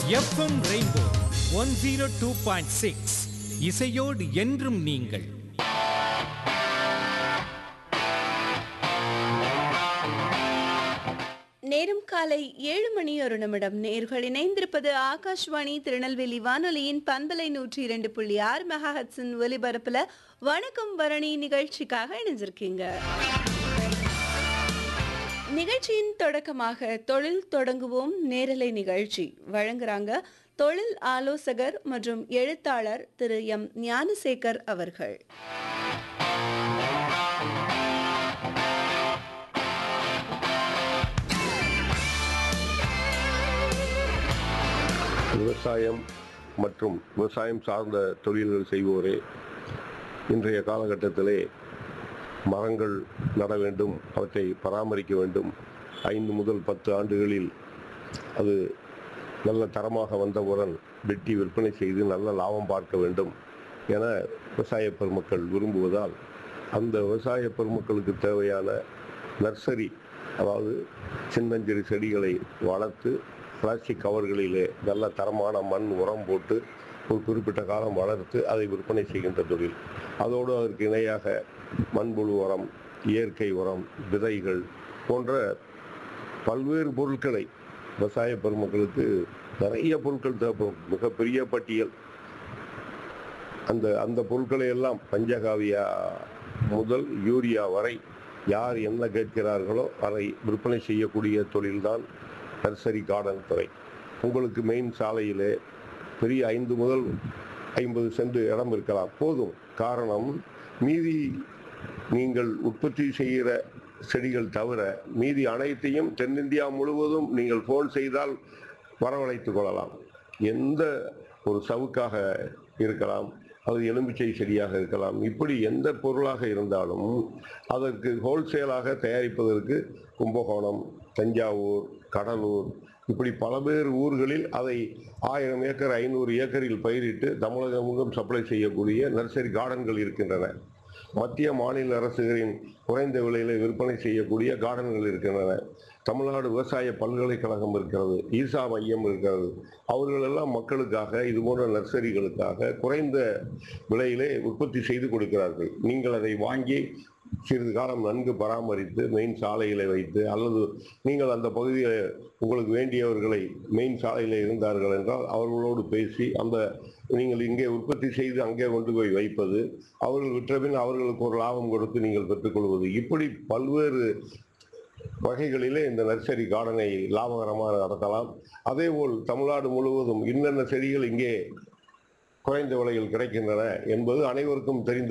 FM rainbow one zero two point six இசையோடு என்றும் நீங்கள் நேரம் காலை ஏழு மணி ஒரு நிமிடம் நேர்கள் இணைந்திருப்பது ஆகாஷ்வாணி திருநெல்வேலி வானொலியின் பண்பலை நூற்றி இரண்டு புள்ளி ஆறு மெகாஹட்ஸின் ஒலிபரப்புல வணக்கம் பரணி நிகழ்ச்சிக்காக இணைஞ்சிருக்கீங்க நிகழ்ச்சியின் தொடக்கமாக தொழில் தொடங்குவோம் நேரலை நிகழ்ச்சி வழங்குறாங்க தொழில் ஆலோசகர் மற்றும் எழுத்தாளர் திரு எம் ஞானசேகர் அவர்கள் விவசாயம் மற்றும் விவசாயம் சார்ந்த தொழில்கள் செய்வோரே இன்றைய காலகட்டத்திலே மரங்கள் நட வேண்டும் அவற்றை பராமரிக்க வேண்டும் ஐந்து முதல் பத்து ஆண்டுகளில் அது நல்ல தரமாக வந்தவுடன் வெட்டி விற்பனை செய்து நல்ல லாபம் பார்க்க வேண்டும் என விவசாய பெருமக்கள் விரும்புவதால் அந்த விவசாய பெருமக்களுக்கு தேவையான நர்சரி அதாவது சின்னஞ்சிறு செடிகளை வளர்த்து பிளாஸ்டிக் கவர்களிலே நல்ல தரமான மண் உரம் போட்டு ஒரு குறிப்பிட்ட காலம் வளர்த்து அதை விற்பனை செய்கின்ற தொழில் அதோடு அதற்கு இணையாக மண்புழு உரம் இயற்கை உரம் விதைகள் போன்ற பல்வேறு பொருட்களை விவசாய பெருமக்களுக்கு நிறைய பொருட்கள் தேவைப்படும் மிகப்பெரிய பட்டியல் அந்த அந்த பொருட்களை எல்லாம் பஞ்சகாவியா முதல் யூரியா வரை யார் என்ன கேட்கிறார்களோ அதை விற்பனை செய்யக்கூடிய தொழில்தான் நர்சரி கார்டன் துறை உங்களுக்கு மெயின் சாலையிலே பெரிய ஐந்து முதல் ஐம்பது சென்ட் இடம் இருக்கலாம் போதும் காரணம் மீதி நீங்கள் உற்பத்தி செய்கிற செடிகள் தவிர மீதி அனைத்தையும் தென்னிந்தியா முழுவதும் நீங்கள் ஃபோன் செய்தால் வரவழைத்துக் கொள்ளலாம் எந்த ஒரு சவுக்காக இருக்கலாம் அது எலுமிச்சை செடியாக இருக்கலாம் இப்படி எந்த பொருளாக இருந்தாலும் அதற்கு ஹோல்சேலாக தயாரிப்பதற்கு கும்பகோணம் தஞ்சாவூர் கடலூர் இப்படி பலவேறு ஊர்களில் அதை ஆயிரம் ஏக்கர் ஐநூறு ஏக்கரில் பயிரிட்டு தமிழகமும் சப்ளை செய்யக்கூடிய நர்சரி கார்டன்கள் இருக்கின்றன மத்திய மாநில அரசுகளின் குறைந்த விலையில விற்பனை செய்யக்கூடிய கார்டன்கள் இருக்கின்றன தமிழ்நாடு விவசாய பல்கலைக்கழகம் இருக்கிறது ஈசா மையம் இருக்கிறது அவர்கள் எல்லாம் மக்களுக்காக இது போன்ற நர்சரிகளுக்காக குறைந்த விலையிலே உற்பத்தி செய்து கொடுக்கிறார்கள் நீங்கள் அதை வாங்கி சிறிது காலம் நன்கு பராமரித்து மெயின் சாலையில வைத்து அல்லது நீங்கள் அந்த பகுதியில் உங்களுக்கு வேண்டியவர்களை மெயின் சாலையில் இருந்தார்கள் என்றால் அவர்களோடு பேசி அந்த நீங்கள் இங்கே உற்பத்தி செய்து அங்கே கொண்டு போய் வைப்பது அவர்கள் விற்றபின் அவர்களுக்கு ஒரு லாபம் கொடுத்து நீங்கள் பெற்றுக்கொள்வது இப்படி பல்வேறு வகைகளிலே இந்த நர்சரி கார்டனை லாபகரமாக நடத்தலாம் அதேபோல் தமிழ்நாடு முழுவதும் இன்னென்ன செடிகள் இங்கே குறைந்த விலையில் கிடைக்கின்றன என்பது அனைவருக்கும் தெரிந்த